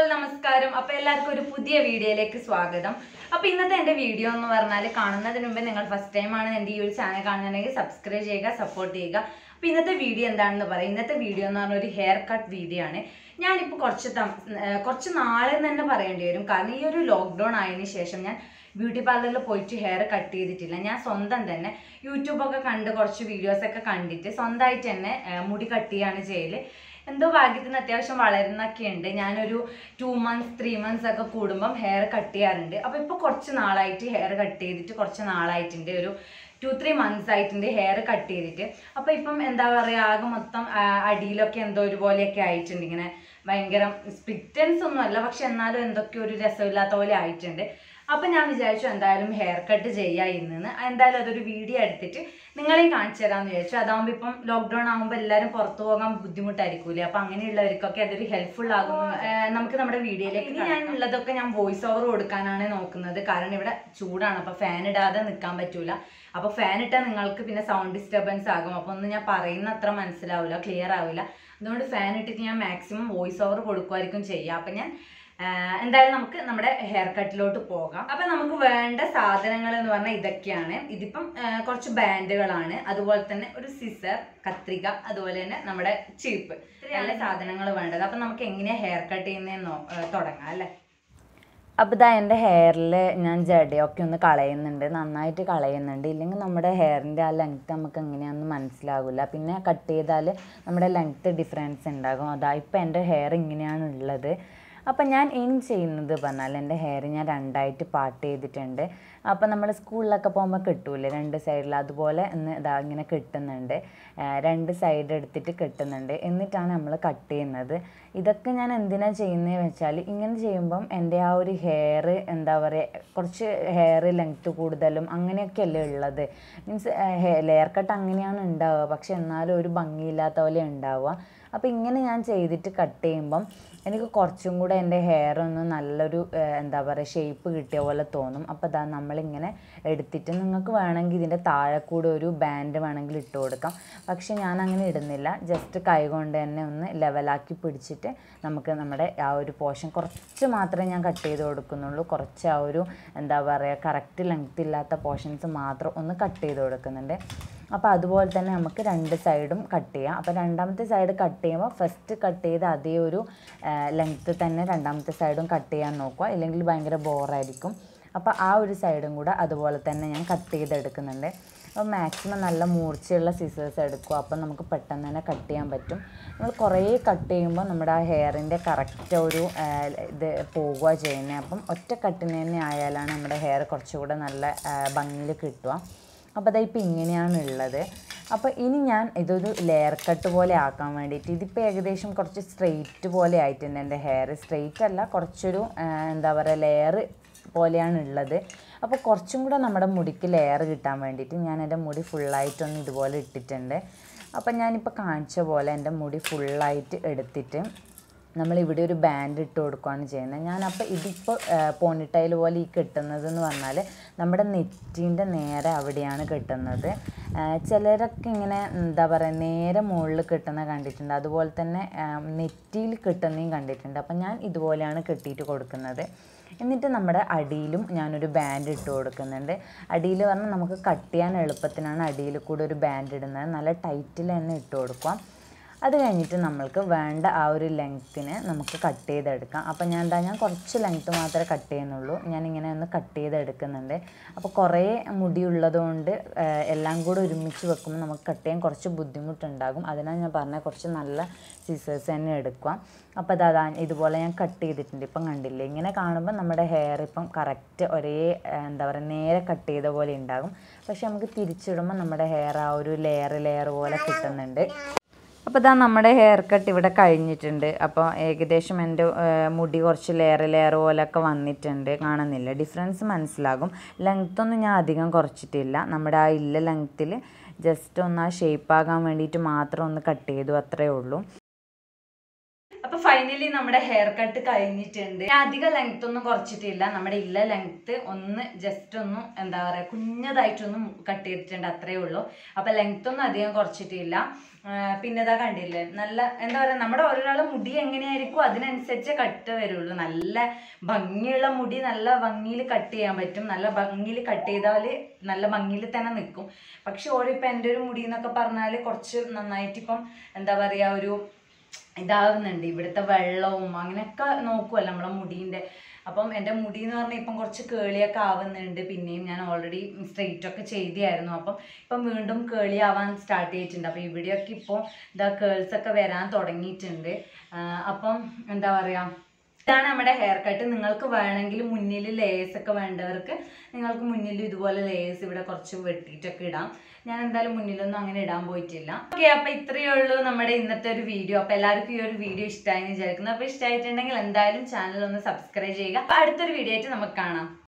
നമസ്കാരം അപ്പൊ എല്ലാവർക്കും ഒരു പുതിയ വീഡിയോയിലേക്ക് സ്വാഗതം അപ്പൊ ഇന്നത്തെ എന്റെ വീഡിയോ എന്ന് പറഞ്ഞാൽ കാണുന്നതിന് മുമ്പ് നിങ്ങൾ ഫസ്റ്റ് ടൈം ആണ് എന്റെ ഈ ഒരു ചാനൽ കാണുന്നുണ്ടെങ്കിൽ സബ്സ്ക്രൈബ് ചെയ്യുക സപ്പോർട്ട് ചെയ്യുക അപ്പൊ ഇന്നത്തെ വീഡിയോ എന്താണെന്ന് പറയാം ഇന്നത്തെ വീഡിയോ എന്ന് പറഞ്ഞ ഒരു ഹെയർ കട്ട് വീഡിയോ ആണ് ഞാനിപ്പോൾ കുറച്ച് തം- ഏർ കുറച്ച് നാളെ തന്നെ പറയേണ്ടി വരും കാരണം ഈ ഒരു ലോക്ക്ഡൗൺ ആയതിനു ശേഷം ഞാൻ ബ്യൂട്ടി പാർലറിൽ പോയിട്ട് ഹെയർ കട്ട് ചെയ്തിട്ടില്ല ഞാൻ സ്വന്തം തന്നെ യൂട്യൂബൊക്കെ കണ്ട് കുറച്ച് വീഡിയോസൊക്കെ കണ്ടിട്ട് സ്വന്തമായിട്ട് തന്നെ ഏർ മുടി കട്ട് ചെയ്യാണ് ചെയ്യല് എന്തോ ഭാഗ്യത്തിന് അത്യാവശ്യം വളരുന്നൊക്കെ ഉണ്ട് ഞാനൊരു ടു മന്ത്സ് ത്രീ മന്ത്സ് ഒക്കെ കൂടുമ്പം ഹെയർ കട്ട് ചെയ്യാറുണ്ട് അപ്പോൾ ഇപ്പോൾ കുറച്ച് നാളായിട്ട് ഹെയർ കട്ട് ചെയ്തിട്ട് കുറച്ച് നാളായിട്ടുണ്ട് ഒരു ടു ത്രീ മന്ത്സ് ആയിട്ടുണ്ട് ഹെയർ കട്ട് ചെയ്തിട്ട് അപ്പോൾ ഇപ്പം എന്താ പറയുക ആകെ മൊത്തം ആ, അടിയിലൊക്കെ എന്തോ ഒരുപോലെയൊക്കെ ആയിട്ടുണ്ട് ഇങ്ങനെ ഭയങ്കര സ്പ്ലിറ്റൻസ് ഒന്നും അല്ല പക്ഷെ എന്നാലും എന്തൊക്കെ ഒരു രസമില്ലാത്ത പോലെ ആയിട്ടുണ്ട് അപ്പം ഞാൻ വിചാരിച്ചു എന്തായാലും ഹെയർ കട്ട് ചെയ്യാം ഇന്ന് എന്തായാലും അതൊരു വീഡിയോ എടുത്തിട്ട് നിങ്ങളെയും കാണിച്ചു തരാമെന്ന് വിചാരിച്ചു അതാകുമ്പോൾ ഇപ്പം ലോക്ക്ഡൗൺ ആകുമ്പോൾ എല്ലാവരും പുറത്തു പോകാൻ ബുദ്ധിമുട്ടായിരിക്കൂലേ അപ്പം അങ്ങനെയുള്ളവർക്കൊക്കെ അതൊരു ഹെൽപ്ഫുൾ ആകും ഏർ നമുക്ക് നമ്മുടെ വീഡിയോയിലേക്ക് ഇനി ഞാൻ ഉള്ളതൊക്കെ ഞാൻ വോയിസ് ഓവർ കൊടുക്കാനാണ് നോക്കുന്നത് കാരണം ഇവിടെ ചൂടാണ് അപ്പോൾ ഫാൻ ഇടാതെ നിൽക്കാൻ പറ്റൂല അപ്പോൾ ഫാൻ ഇട്ടാൽ നിങ്ങൾക്ക് പിന്നെ സൗണ്ട് ഡിസ്റ്റർബൻസ് ആകും അപ്പോൾ ഒന്നും ഞാൻ പറയുന്ന അത്ര മനസ്സിലാവില്ല ക്ലിയർ ആവില്ല അതുകൊണ്ട് ഫാൻ ഇട്ടിട്ട് ഞാൻ മാക്സിമം വോയിസ് ഓവർ കൊടുക്കുമായിരിക്കും ചെയ്യുക അപ്പം ഞാൻ ആഹ് എന്തായാലും നമുക്ക് നമ്മുടെ ഹെയർ കട്ടിലോട്ട് പോകാം അപ്പൊ നമുക്ക് വേണ്ട സാധനങ്ങൾ എന്ന് പറഞ്ഞാൽ ഇതൊക്കെയാണ് ഇതിപ്പം ആഹ് കുറച്ച് ബാൻഡുകളാണ് അതുപോലെ തന്നെ ഒരു സിസർ കത്രിക അതുപോലെ തന്നെ നമ്മുടെ ചീപ്പ് ഇത്രയാണ് സാധനങ്ങൾ വേണ്ടത് അപ്പൊ നമുക്ക് എങ്ങനെയാ ഹെയർ കട്ട് ചെയ്യുന്നതെന്നോ ആഹ് തുടങ്ങാം അല്ലേ അപ്പോൾ ഇതാ എൻ്റെ ഹെയറിൽ ഞാൻ ജടയൊക്കെ ഒന്ന് കളയുന്നുണ്ട് നന്നായിട്ട് കളയുന്നുണ്ട് ഇല്ലെങ്കിൽ നമ്മുടെ ഹെയറിൻ്റെ ആ ലെങ്ത്ത് നമുക്ക് എങ്ങനെയാണെന്ന് മനസ്സിലാകില്ല പിന്നെ കട്ട് ചെയ്താൽ നമ്മുടെ ലെങ്ത്ത് ഡിഫറൻസ് ഉണ്ടാകും അതാ ഇപ്പോൾ എൻ്റെ ഹെയർ ഇങ്ങനെയാണ് ഉള്ളത് അപ്പം ഞാൻ ഇനി ചെയ്യുന്നത് പറഞ്ഞാൽ എൻ്റെ ഹെയർ ഞാൻ രണ്ടായിട്ട് പാർട്ട് ചെയ്തിട്ടുണ്ട് അപ്പം നമ്മൾ സ്കൂളിലൊക്കെ പോകുമ്പോൾ കിട്ടൂലേ രണ്ട് സൈഡിൽ അതുപോലെ ഒന്ന് ഇതാ ഇങ്ങനെ കെട്ടുന്നുണ്ട് ആ, രണ്ട് സൈഡ് എടുത്തിട്ട് കെട്ടുന്നുണ്ട് എന്നിട്ടാണ് നമ്മൾ കട്ട് ചെയ്യുന്നത് ഇതൊക്കെ ഞാൻ എന്തിനാണ് ചെയ്യുന്നത് വെച്ചാൽ ഇങ്ങനെ ചെയ്യുമ്പം എൻ്റെ ആ ഒരു ഹെയർ എന്താ പറയുക കുറച്ച് ഹെയർ ലെങ്ത്ത് കൂടുതലും അങ്ങനെയൊക്കെയല്ലേ ഉള്ളത് മീൻസ് ലെയർ കട്ട് അങ്ങനെയാണ് ഉണ്ടാവുക പക്ഷെ എന്നാലും ഒരു ഭംഗിയില്ലാത്ത പോലെ ഉണ്ടാവുക അപ്പോൾ ഇങ്ങനെ ഞാൻ ചെയ്തിട്ട് കട്ട് ചെയ്യുമ്പം എനിക്ക് കുറച്ചും കൂടെ എൻ്റെ ഹെയർ ഒന്ന് നല്ലൊരു ഏർ, എന്താ പറയുക ഷേപ്പ് കിട്ടിയ പോലെ തോന്നും അപ്പോൾ അതാ നമ്മളിങ്ങനെ എടുത്തിട്ട് നിങ്ങൾക്ക് വേണമെങ്കിൽ ഇതിൻ്റെ താഴെ കൂടെ ഒരു ബാൻഡ് വേണമെങ്കിൽ ഇട്ട് കൊടുക്കാം പക്ഷെ ഞാൻ അങ്ങനെ ഇടുന്നില്ല ജസ്റ്റ് കൈ കൊണ്ട് തന്നെ ഒന്ന് ലെവലാക്കി പിടിച്ചിട്ട് നമുക്ക് നമ്മുടെ ആ ഒരു പോർഷൻ കുറച്ച് മാത്രമേ ഞാൻ കട്ട് ചെയ്ത് കൊടുക്കുന്നുള്ളൂ കുറച്ച് ആ ഒരു എന്താ പറയുക കറക്റ്റ് ലെങ്ത് ഇല്ലാത്ത പോർഷൻസ് മാത്രം ഒന്ന് കട്ട് ചെയ്ത് കൊടുക്കുന്നുണ്ട് അപ്പോൾ അതുപോലെ തന്നെ നമുക്ക് രണ്ട് സൈഡും കട്ട് ചെയ്യാം അപ്പോൾ രണ്ടാമത്തെ സൈഡ് കട്ട് ചെയ്യുമ്പോൾ ഫസ്റ്റ് കട്ട് ചെയ്ത അതേ ഒരു ലെങ്ത്ത് തന്നെ രണ്ടാമത്തെ സൈഡും കട്ട് ചെയ്യാൻ നോക്കുക ഇല്ലെങ്കിൽ ഭയങ്കര ബോറായിരിക്കും അപ്പോൾ ആ ഒരു സൈഡും കൂടെ അതുപോലെ തന്നെ ഞാൻ കട്ട് ചെയ്തെടുക്കുന്നുണ്ട് അപ്പോൾ മാക്സിമം നല്ല മൂർച്ചയുള്ള സിസേഴ്സ് എടുക്കുക അപ്പം നമുക്ക് പെട്ടെന്ന് തന്നെ കട്ട് ചെയ്യാൻ പറ്റും നമ്മൾ കുറേ കട്ട് ചെയ്യുമ്പോൾ നമ്മുടെ ആ ഹെയറിൻ്റെ കറക്റ്റ് ഒരു ആ, ഇത് പോകുക ചെയ്യുന്നത് അപ്പം ഒറ്റ കട്ടിന് തന്നെ ആയാലാണ് നമ്മുടെ ഹെയർ കുറച്ചുകൂടെ നല്ല ഭംഗിയിൽ കിട്ടുക അപ്പോൾ അതാ ഇപ്പോൾ ഇങ്ങനെയാണ് ഉള്ളത് അപ്പോൾ ഇനി ഞാൻ ഇതൊരു ലെയർ കട്ട് പോലെ ആക്കാൻ വേണ്ടിയിട്ട് ഇതിപ്പോൾ ഏകദേശം കുറച്ച് സ്ട്രെയിറ്റ് പോലെ ആയിട്ടുണ്ട് എൻ്റെ ഹെയർ സ്ട്രെയിറ്റ് അല്ല കുറച്ചൊരു ആ, എന്താ പറയുക ലെയർ പോലെയാണ് ഉള്ളത് അപ്പോൾ കുറച്ചും കൂടെ നമ്മുടെ മുടിക്ക് ലെയർ കിട്ടാൻ വേണ്ടിയിട്ട് ഞാൻ എൻ്റെ മുടി ഫുള്ളായിട്ടൊന്ന് ഇതുപോലെ ഇട്ടിട്ടുണ്ട് അപ്പം ഞാനിപ്പോൾ കാണിച്ച പോലെ എൻ്റെ മുടി ഫുള്ളായിട്ട് എടുത്തിട്ട് നമ്മൾ ഇവിടെ ഒരു ബാൻഡ് ഇട്ട് കൊടുക്കുകയാണ് ചെയ്യുന്നത് ഞാനപ്പോൾ ഇതിപ്പോൾ പോണിട്ടൈൽ പോലെ ഈ കെട്ടുന്നത് എന്ന് പറഞ്ഞാൽ നമ്മുടെ നെറ്റിൻ്റെ നേരെ അവിടെയാണ് കെട്ടുന്നത് ആ, ചിലരൊക്കെ ഇങ്ങനെ എന്താ പറയുക നേരെ മുകളിൽ കെട്ടുന്ന കണ്ടിട്ടുണ്ട് അതുപോലെ തന്നെ ആ, നെറ്റിയിൽ കെട്ടുന്നതും കണ്ടിട്ടുണ്ട് അപ്പം ഞാൻ ഇതുപോലെയാണ് കെട്ടിയിട്ട് കൊടുക്കുന്നത് എന്നിട്ട് നമ്മുടെ അടിയിലും ഞാനൊരു ബാൻഡ് ഇട്ട് കൊടുക്കുന്നുണ്ട് അടിയിൽ പറഞ്ഞാൽ നമുക്ക് കട്ട് ചെയ്യാൻ എളുപ്പത്തിനാണ് അടിയിൽ കൂടെ ഒരു ബാൻഡ് ഇടുന്നത് നല്ല ടൈറ്റിൽ തന്നെ ഇട്ട് കൊടുക്കുക അത് കഴിഞ്ഞിട്ട് നമ്മൾക്ക് വേണ്ട ആ ഒരു ലെങ്ത്തിന് നമുക്ക് കട്ട് ചെയ്തെടുക്കാം അപ്പോൾ ഞാൻ എന്താ ഞാൻ കുറച്ച് ലെങ്ത്ത് മാത്രമേ കട്ട് ചെയ്യുന്നുള്ളൂ ഞാനിങ്ങനെ ഒന്ന് കട്ട് ചെയ്തെടുക്കുന്നുണ്ട് അപ്പോൾ കുറേ മുടി ഉള്ളതുകൊണ്ട് ഏഹ്, എല്ലാം കൂടെ ഒരുമിച്ച് വെക്കുമ്പോൾ നമുക്ക് കട്ട് ചെയ്യാൻ കുറച്ച് ബുദ്ധിമുട്ടുണ്ടാകും അതിനാണ് ഞാൻ പറഞ്ഞ കുറച്ച് നല്ല സിസേഴ്സ് തന്നെ എടുക്കുക അപ്പോൾ അത് അതാ ഇതുപോലെ ഞാൻ കട്ട് ചെയ്തിട്ടുണ്ട് ഇപ്പം കണ്ടില്ലേ ഇങ്ങനെ കാണുമ്പോൾ നമ്മുടെ ഹെയർ ഇപ്പം കറക്റ്റ് ഒരേ ഏഹ്, എന്താ പറയുക നേരെ കട്ട് ചെയ്ത പോലെ ഉണ്ടാകും പക്ഷെ നമുക്ക് തിരിച്ചിടുമ്പോൾ നമ്മുടെ ഹെയർ ആ ഒരു ലെയർ ലെയർ പോലെ കിട്ടുന്നുണ്ട് അപ്പോൾ ഇതാ നമ്മുടെ ഹെയർ കട്ട് ഇവിടെ കഴിഞ്ഞിട്ടുണ്ട് അപ്പോൾ ഏകദേശം എൻ്റെ ഏഹ്, മുടി കുറച്ച് ലെയർ ലെയർ പോലെയൊക്കെ വന്നിട്ടുണ്ട് കാണുന്നില്ല ഡിഫറൻസ് മനസ്സിലാകും ലെങ്ത് ഒന്നും ഞാൻ അധികം കുറച്ചിട്ടില്ല നമ്മുടെ ആ ഇല്ല ലെങ്ത്തിൽ ജസ്റ്റ് ഒന്ന് ആ ഷേപ്പ് ആകാൻ വേണ്ടിയിട്ട് മാത്രം ഒന്ന് കട്ട് ചെയ്തു അത്രേ ഉള്ളൂ അപ്പൊ ഫൈനലി നമ്മുടെ ഹെയർ കട്ട് കഴിഞ്ഞിട്ടുണ്ട് ഞാൻ അധികം ലെങ്ത് ഒന്നും കുറച്ചിട്ടില്ല നമ്മുടെ ഇല്ല ലെങ്ത് ഒന്ന് ജസ്റ്റ് ഒന്ന് എന്താ പറയാ കുഞ്ഞതായിട്ടൊന്നും കട്ട് ചെയ്തിട്ടുണ്ട് അത്രേ ഉള്ളൂ അപ്പൊ ലെങ്ത് ഒന്നും അധികം കുറച്ചിട്ടില്ല ആ, പിന്നെ ഇതാ കണ്ടില്ലേ നല്ല എന്താ പറയാ നമ്മുടെ ഓരോരാളെ മുടി എങ്ങനെയായിരിക്കും അതിനനുസരിച്ച് കട്ട് വരുള്ളൂ നല്ല ഭംഗിയുള്ള മുടി നല്ല ഭംഗിയിൽ കട്ട് ചെയ്യാൻ പറ്റും നല്ല ഭംഗിയിൽ കട്ട് ചെയ്താൽ നല്ല ഭംഗിയിൽ തന്നെ നിൽക്കും പക്ഷെ ഓരിപ്പോൾ എൻ്റെ ഒരു മുടി എന്നൊക്കെ പറഞ്ഞാൽ കുറച്ച് നന്നായിട്ട് ഇപ്പം എന്താ പറയുക ഒരു ഇതാവുന്നുണ്ട് ഇവിടുത്തെ വെള്ളവും അങ്ങനെയൊക്കെ നോക്കുമല്ലോ നമ്മളെ മുടീൻ്റെ അപ്പം എൻ്റെ മുടി എന്ന് പറഞ്ഞാൽ ഇപ്പം കുറച്ച് കേളിയൊക്കെ ആവുന്നുണ്ട് പിന്നെയും ഞാൻ ഓൾറെഡി സ്ട്രെയിറ്റ് ഒക്കെ ചെയ്തിയായിരുന്നു അപ്പം ഇപ്പം വീണ്ടും കേളി ആവാൻ സ്റ്റാർട്ട് ചെയ്തിട്ടുണ്ട് അപ്പം ഇവിടെയൊക്കെ ഇപ്പോൾ ഇതാ കേൾസ് ഒക്കെ വരാൻ തുടങ്ങിയിട്ടുണ്ട് ആ, അപ്പം എന്താ പറയുക ഇതാണ് നമ്മുടെ ഹെയർ കട്ട് നിങ്ങൾക്ക് വേണമെങ്കിൽ മുന്നിൽ ലേസ് ഒക്കെ വേണ്ടവർക്ക് നിങ്ങൾക്ക് മുന്നിൽ ഇതുപോലെ ലേസ് ഇവിടെ കുറച്ച് വെട്ടിയിട്ടൊക്കെ ഇടാം ഞാൻ എന്തായാലും മുന്നിലൊന്നും അങ്ങനെ ഇടാൻ പോയിട്ടില്ല ഓക്കെ അപ്പൊ ഇത്രയേ ഉള്ളൂ നമ്മുടെ ഇന്നത്തെ ഒരു വീഡിയോ അപ്പൊ എല്ലാവർക്കും ഈ ഒരു വീഡിയോ ഇഷ്ടമായി വിചാരിക്കുന്നു അപ്പൊ ഇഷ്ടമായിട്ടുണ്ടെങ്കിൽ എന്തായാലും ചാനൽ ഒന്ന് സബ്സ്ക്രൈബ് ചെയ്യുക അപ്പൊ അടുത്തൊരു വീഡിയോ ആയിട്ട് നമുക്ക് കാണാം